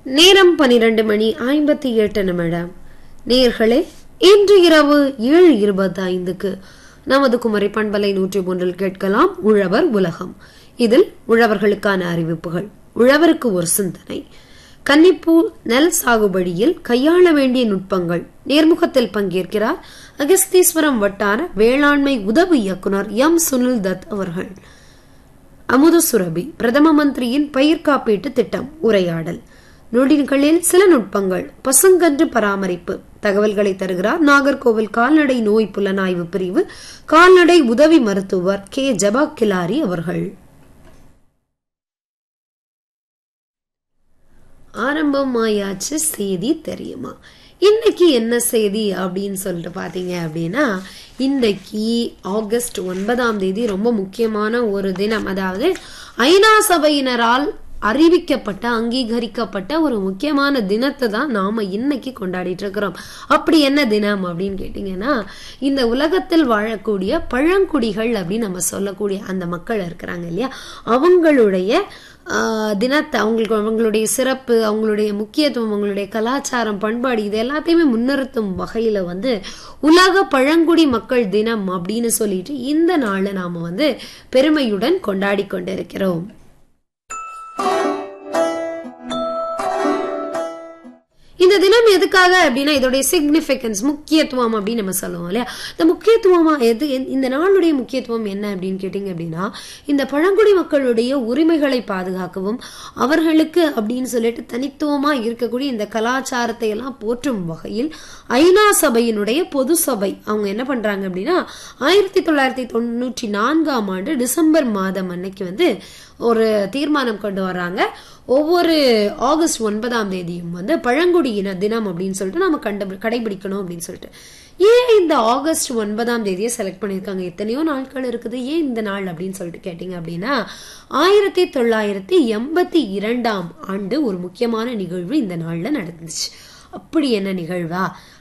நேரம் பனிரெண்டு மணி ஐம்பத்தி எட்டு நிமிடம் நேர்களே இன்று இரவு ஏழு இருபத்தி ஐந்துக்கு நமது குமரி பண்பலை நூற்றி ஒன்றில் கேட்கலாம் உழவர் உலகம் இதில் உழவர்களுக்கான அறிவிப்புகள் உழவருக்கு ஒரு சிந்தனை கன்னிப்பூ நெல் சாகுபடியில் கையாள வேண்டிய நுட்பங்கள் நேர்முகத்தில் பங்கேற்கிறார் அகஸ்தீஸ்வரம் வட்டார வேளாண்மை உதவி இயக்குனர் எம் சுனில் தத் அவர்கள் அமுத சுரபி பிரதம மந்திரியின் பயிர் காப்பீட்டு திட்டம் உரையாடல் நொடிகளில் சில நுட்பங்கள் பசுங்கன்று பராமரிப்பு தகவல்களை தருகிறார் நாகர்கோவில் கால்நடை நோய் புலனாய்வு பிரிவு கால்நடை உதவி மருத்துவர் கே ஜபா கிலாரி அவர்கள் ஆரம்பமாயாச்சு செய்தி தெரியுமா இன்னைக்கு என்ன செய்தி அப்படின்னு சொல்லிட்டு பாத்தீங்க அப்படின்னா இன்றைக்கு ஆகஸ்ட் ஒன்பதாம் தேதி ரொம்ப முக்கியமான ஒரு தினம் அதாவது ஐநா சபையினரால் அறிவிக்கப்பட்ட அங்கீகரிக்கப்பட்ட ஒரு முக்கியமான தினத்தை தான் நாம இன்னைக்கு கொண்டாடிட்டு இருக்கிறோம் அப்படி என்ன தினம் அப்படின்னு கேட்டீங்கன்னா இந்த உலகத்தில் வாழக்கூடிய பழங்குடிகள் அப்படின்னு நம்ம சொல்லக்கூடிய அந்த மக்கள் இருக்கிறாங்க இல்லையா அவங்களுடைய தினத்தை அவங்களுக்கு அவங்களுடைய சிறப்பு அவங்களுடைய முக்கியத்துவம் அவங்களுடைய கலாச்சாரம் பண்பாடு இது எல்லாத்தையுமே முன்னிறுத்தும் வகையில வந்து உலக பழங்குடி மக்கள் தினம் அப்படின்னு சொல்லிட்டு இந்த நாளை நாம வந்து பெருமையுடன் கொண்டாடி கொண்டிருக்கிறோம் இந்த தினம் எதுக்காக அப்படின்னா இதோடைய சிக்னிபிகன்ஸ் முக்கியத்துவம் அப்படின்னு நம்ம சொல்லுவோம் இல்லையா இந்த முக்கியத்துவமா எது இந்த நாளுடைய முக்கியத்துவம் என்ன அப்படின்னு கேட்டீங்க அப்படின்னா இந்த பழங்குடி மக்களுடைய உரிமைகளை பாதுகாக்கவும் அவர்களுக்கு அப்படின்னு சொல்லிட்டு தனித்துவமா இருக்கக்கூடிய இந்த கலாச்சாரத்தை எல்லாம் போற்றும் வகையில் ஐநா சபையினுடைய பொது சபை அவங்க என்ன பண்றாங்க அப்படின்னா ஆயிரத்தி தொள்ளாயிரத்தி தொண்ணூற்றி நான்காம் ஆண்டு டிசம்பர் மாதம் அன்னைக்கு வந்து ஒரு தீர்மானம் கொண்டு வர்றாங்க ஒவ்வொரு ஆகஸ்ட் ஒன்பதாம் தேதியும் வந்து பழங்குடியின தினம் அப்படின்னு சொல்லிட்டு நம்ம கண்டு கடைபிடிக்கணும் அப்படின்னு சொல்லிட்டு ஏன் இந்த ஆகஸ்ட் ஒன்பதாம் தேதியை செலக்ட் பண்ணியிருக்காங்க எத்தனையோ நாட்கள் இருக்குது ஏன் இந்த நாள் அப்படின்னு சொல்லிட்டு கேட்டீங்க அப்படின்னா ஆயிரத்தி தொள்ளாயிரத்தி எண்பத்தி இரண்டாம் ஆண்டு ஒரு முக்கியமான நிகழ்வு இந்த நாள்ல நடந்துச்சு அப்படி என்ன நிகழ்வா